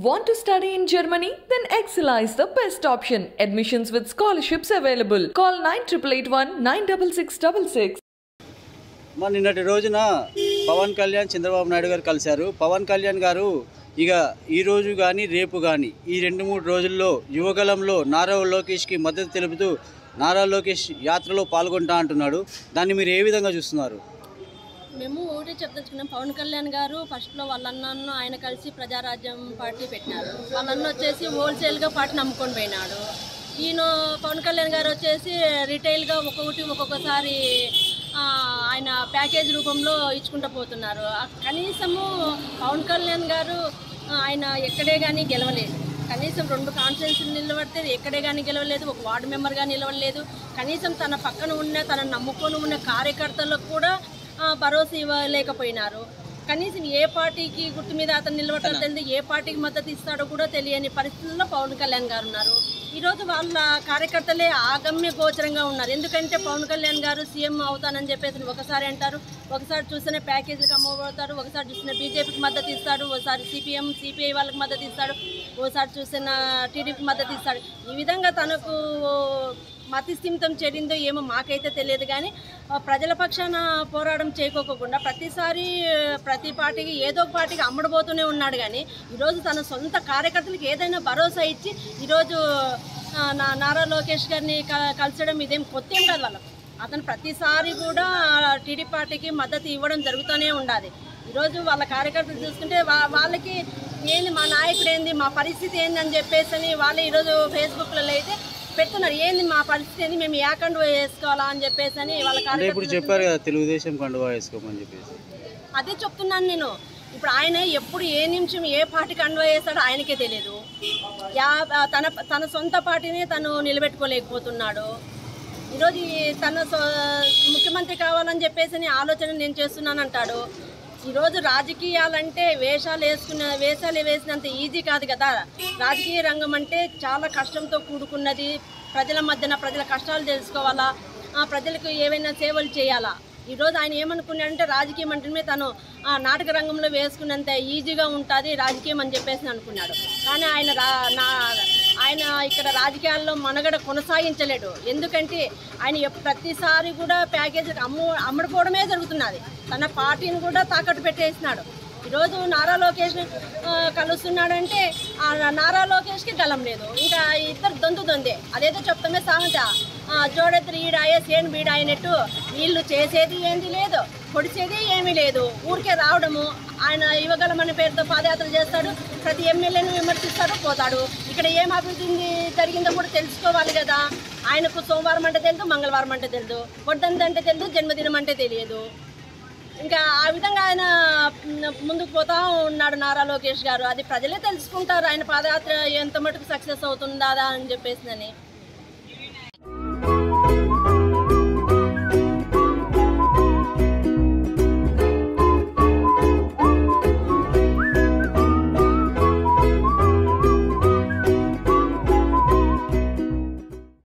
Want to study in Germany? Then Excella is the best option. Admissions with scholarships available. Call 9881 96666. మరి నిన్నటి రోజున పవన్ కళ్యాణ్ చంద్రబాబు నాయుడు గారు కలిశారు పవన్ కళ్యాణ్ గారు ఇక ఈ రోజు కానీ రేపు కానీ ఈ రెండు మూడు రోజుల్లో యువగలంలో నారా లోకేష్కి మద్దతు తెలుపుతూ నారా లోకేష్ యాత్రలో పాల్గొంటా అంటున్నాడు దాన్ని మీరు ఏ విధంగా చూస్తున్నారు మేము ఒకటే చెప్తున్నాం పవన్ కళ్యాణ్ గారు ఫస్ట్లో వాళ్ళ అన్నను ఆయన కలిసి ప్రజారాజ్యం పార్టీ పెట్టినారు వాళ్ళ అన్న వచ్చేసి హోల్సేల్గా పార్టీ నమ్ముకొని పోయినాడు ఈయన పవన్ కళ్యాణ్ గారు వచ్చేసి రిటైల్గా ఒక్కొక్కటి ఒక్కొక్కసారి ఆ, ఆయన ప్యాకేజ్ రూపంలో ఇచ్చుకుంటూ పోతున్నారు ఆ, కనీసము పవన్ కళ్యాణ్ గారు ఆ, ఆయన ఎక్కడే కానీ గెలవలేదు కనీసం రెండు కాన్ఫరెన్స్లు నిలబడితే ఎక్కడే కానీ గెలవలేదు ఒక వార్డు మెంబర్గా నిలవలేదు కనీసం తన పక్కన ఉన్న తన నమ్ముకొని ఉన్న కార్యకర్తలకు కూడా ఆ, భరోసా ఇవ్వలేకపోయినారు కనీసం ఏ పార్టీకి గుర్తు మీద అతను నిలబడటం తెలియదు ఏ పార్టీకి మద్దతు ఇస్తాడో కూడా తెలియని పరిస్థితుల్లో పవన్ కళ్యాణ్ గారు ఉన్నారు ఈరోజు వాళ్ళ కార్యకర్తలే ఆగమ్య గోచరంగా ఉన్నారు ఎందుకంటే పవన్ కళ్యాణ్ గారు సీఎం అవుతానని చెప్పేసి ఒకసారి అంటారు ఒకసారి చూస్తేనే ప్యాకేజీలకు అమ్మబోతారు ఒకసారి చూసిన బీజేపీకి మద్దతు ఇస్తాడు ఒకసారి సిపిఎం సిపిఐ వాళ్ళకి మద్దతు ఇస్తాడు ఓసారి చూసిన టీడీపీకి మద్దతు ఇస్తాడు ఈ విధంగా తనకు మతిస్థిమితం చెడిందో ఏమో మాకైతే తెలియదు కానీ ఆ, ప్రజల పక్షాన పోరాటం చేయకోకుండా ప్రతిసారి ఆ, ప్రతి పార్టీకి ఏదో ఒక పార్టీకి అమ్మడబోతూనే ఉన్నాడు కానీ ఈరోజు తన సొంత కార్యకర్తలకు ఏదైనా భరోసా ఇచ్చి ఈరోజు ఆ, నా నారా లోకేష్ గారిని క- కలిసడం ఇదేం కొత్త ఏం కాదు వాళ్ళకు అతను ప్రతిసారి కూడా టీడీ పార్టీకి మద్దతు ఇవ్వడం జరుగుతూనే ఉండాలి ఈరోజు వాళ్ళ కార్యకర్తలు చూసుకుంటే వా- వాళ్ళకి ఏంది మా నాయకుడు ఏంది మా పరిస్థితి ఏంది అని చెప్పేసి అని వాళ్ళే ఈరోజు ఫేస్బుక్లలో అయితే పెడుతున్నారు ఏంది మా పరిస్థితి ఏంది మేము ఏకండు వేసుకోవాలా అని చెప్పేసి అని వాళ్ళ అంటే ఇప్పుడు కార్యకర్తలు చెప్పారు కదా తెలుగుదేశం కండువా వేసుకోమని చెప్పేసి అదే చెప్తున్నాను నేను ఇప్పుడు ఆయన ఎప్పుడు ఏ నిమిషం ఏ పార్టీకి అన్వయ చేస్తాడో ఆయనకే తెలియదు యా తన తన సొంత పార్టీని తను నిలబెట్టుకోలేకపోతున్నాడు ఈరోజు ఈ తన సొ- ముఖ్యమంత్రి కావాలని చెప్పేసి నీ ఆలోచన నేను చేస్తున్నాను అంటాడు ఈరోజు రాజకీయాలంటే వేషాలు వేసుకున్న వేషాలు వేసినంత ఈజీ కాదు కదా రాజకీయ రంగం అంటే చాలా కష్టంతో కూడుకున్నది ప్రజల మధ్యన ప్రజల కష్టాలు తెలుసుకోవాలా ఆ ప్రజలకు ఏవైనా సేవలు చేయాలా ఈరోజు ఆయన ఏమనుకున్నాడంటే రాజకీయం అంటేనే తను ఆ నాటక రంగంలో వేసుకున్నంత ఈజీగా ఉంటుంది రాజకీయం అని చెప్పేసి అనుకున్నాడు కానీ ఆయన రా నా ఆయన ఇక్కడ రాజకీయాల్లో మనగడ కొనసాగించలేడు ఎందుకంటే ఆయన ఎప్- ప్రతిసారి కూడా ప్యాకేజ్ అమ్ము అమ్ముడుకోవడమే జరుగుతున్నది తన పార్టీని కూడా తాకట్టు పెట్టేసినాడు ఈరోజు నారా లోకేష్ ఆ, కలుస్తున్నాడంటే ఆ నారా లోకేష్కి గలం లేదు ఇంకా ఇద్దరు దొందు దొందే అదేదో చెప్తామే సామెత ఆ, జోడెత్తురు ఈడాయే సేను బీడాయినట్టు వీళ్ళు చేసేది ఏంది లేదు పొడిచేది ఏమీ లేదు ఊరికే రావడము ఆయన ఇవ్వగలమనే పేరుతో పాదయాత్ర చేస్తాడు ప్రతి ఎమ్మెల్యేను విమర్శిస్తాడు పోతాడు ఇక్కడ ఏం అభివృద్ధి జరిగిందో కూడా తెలుసుకోవాలి కదా ఆయనకు సోమవారం అంటే తెలియదు మంగళవారం అంటే తెలియదు వడ్డంది అంటే తెలియదు జన్మదినం అంటే తెలియదు ఇంకా ఆ విధంగా ఆయన మ్, ముందుకు పోతా ఉన్నాడు నారా లోకేష్ గారు అది ప్రజలే తెలుసుకుంటారు ఆయన పాదయాత్ర ఎంత మటుకు సక్సెస్ అవుతుందా అని చెప్పేసి అని